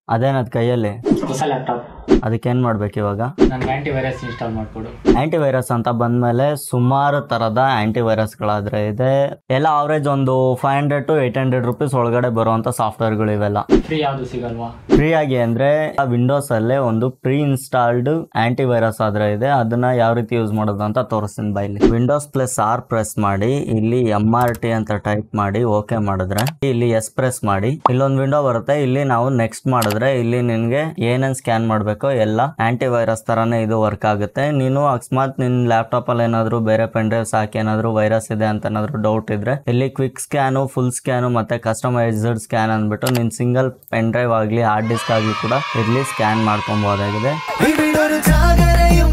ಅದೇನದ್ ಕೈಯಲ್ಲಿ ಹೊಸ ಲ್ಯಾಪ್ಟಾಪ್ ಅದಕ್ಕೇನು ಮಾಡ್ಬೇಕು ಇವಾಗ ನನ್ಗೆ ಆಂಟಿ ವೈರಸ್ ಇನ್ಸ್ಟಾಲ್ ಮಾಡಿಕೊಡು ಆಂಟಿ ವೈರಸ್ ಅಂತ ಬಂದ್ಮೇಲೆ ಸುಮಾರು ತರದ ಆಂಟಿ ವೈರಸ್ಗಳಾದ್ರೆ ಇದೆ ಎಲ್ಲ ಅವರೇಜ್ ಒಂದು five hundred to eight hundred rupees ಒಳಗಡೆ ಬರುವಂತ ಸಾಫ್ಟ್ವೇರ್ಗಳು ಇವೆಲ್ಲ ಫ್ರೀ ಯಾವುದು ಸಿಗಲ್ವಾ ಫ್ರೀ ಆಗಿ ಅಂದ್ರೆ ವಿಂಡೋಸ್ ಅಲ್ಲೇ ಒಂದು ಪ್ರೀ ಇನ್ಸ್ಟಾಲ್ಡ್ ಆಂಟಿ ವೈರಸ್ ಆದ್ರೆ ಇದೆ ಅದನ್ನ ಯಾವ ರೀತಿ ಯೂಸ್ ಮಾಡೋದು ಅಂತ ತೋರಿಸ್ತೀನಿ ಬೈಲಿ ವಿಂಡೋಸ್ ಪ್ಲಸ್ ಆರ್ ಪ್ರೆಸ್ ಮಾಡಿ ಇಲ್ಲಿ ಎಂ ಆರ್ ಟಿ ಅಂತ ಟೈಪ್ ಮಾಡಿ ಓಕೆ ಮಾಡಿದ್ರೆ ಇಲ್ಲಿ ಎಸ್ ಪ್ರೆಸ್ ಮಾಡಿ ಇಲ್ಲೊಂದು ವಿಂಡೋ ಬರುತ್ತೆ ಇಲ್ಲಿ ನಾವು ನೆಕ್ಸ್ಟ್ ಮಾಡಿದ್ರೆ ಇಲ್ಲಿ ನಿನ್ಗೆ ಏನೇನ್ ಸ್ಕ್ಯಾನ್ ಮಾಡ್ಬೇಕೋ ಎಲ್ಲ ಆಂಟಿ ವೈರಸ್ ತರಾನೇ ಇದು ವರ್ಕ್ ಆಗುತ್ತೆ ನೀನು ಅಕಸ್ಮಾತ್ ನಿನ್ ಲ್ಯಾಪ್ಟಾಪ್ ಅಲ್ಲಿ ಏನಾದ್ರು ಬೇರೆ ಪೆನ್ ಡ್ರೈವ್ಸ್ ಹಾಕಿ ಏನಾದ್ರು ವೈರಸ್ ಇದೆ ಅಂತ ಏನಾದ್ರು ಡೌಟ್ ಇದ್ರೆ ಇಲ್ಲಿ ಕ್ವಿಕ್ ಸ್ಕ್ಯಾನು ಫುಲ್ ಸ್ಕ್ಯಾನು ಮತ್ತೆ ಕಸ್ಟಮೈಸ್ಡ್ ಸ್ಕ್ಯಾನ್ ಅಂದ್ಬಿಟ್ಟು ನಿನ್ ಸಿಂಗಲ್ ಪೆನ್ ಡ್ರೈವ್ ಆಗ್ಲಿ ಹಾರ್ಡ್ ಡಿಸ್ಕ್ ಆಗ್ಲಿ ಕೂಡ ಇಲ್ಲಿ ಸ್ಕ್ಯಾನ್ ಮಾಡ್ಕೊಬಹುದಾಗಿದೆ ಬಿಡೋರು ಜಾಗರ ಇವ